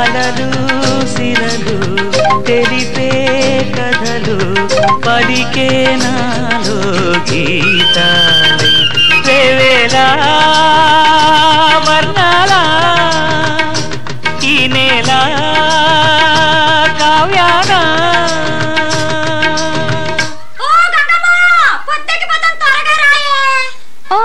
అలలు సిరలు తెలిపే కథలు పలికే నాలో గీతాలు వేవేలా వర్ణాల ఈ నేల కావ్యానా ఓ గంగమ్మ పొద్దెక్కిపోతాం త్వరగా రాయే ఓ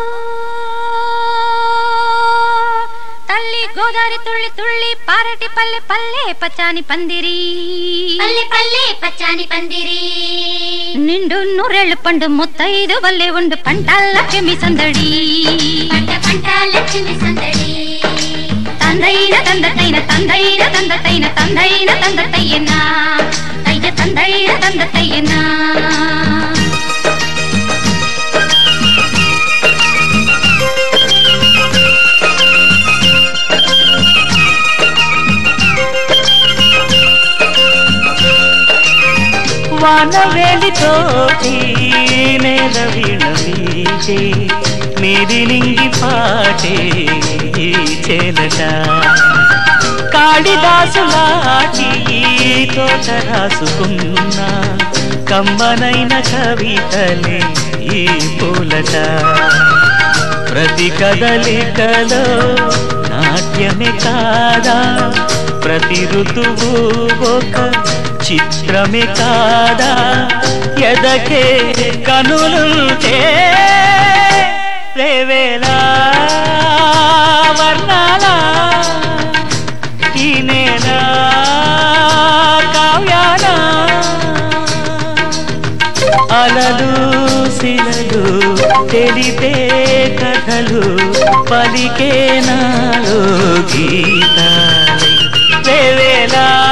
తల్లి గోదారి తుళ్ళి తుళ్ళి పారటి పల్లె పల్లె పచ్చాని పందిరి పల్లె పల్లె పచ్చాని పందిరి నిండు నూరేళ్ళు పండు ముత్తైదు వల్లే ఉండు పంటాల చెమి సందడి పంట పంట లక్ష్మి సందడి తందైన తందతైన తందైన తందతైన తందైన తందతయ్యనా తయ్య తందైన తందతయ్యనా వానవేలితోటి నేల విడవీచే మీది నింగి పాటే ఈ చేలట కాళిదాసులాటి ఈ తోట రాసుకున్న కమ్మనైన కవితలే ఈ పూలట ప్రతి కదలికలో నాట్యమే కాదా ప్రతి ఋతువు ఒక చిత్రమే కాదా ఎదకే కనులుంటే రేవేలా వర్ణాల ఈ నేల కావ్యానా అలలు శిలలు తెలిపే కథలు పలికే నాలో గీతాలు వేవేలా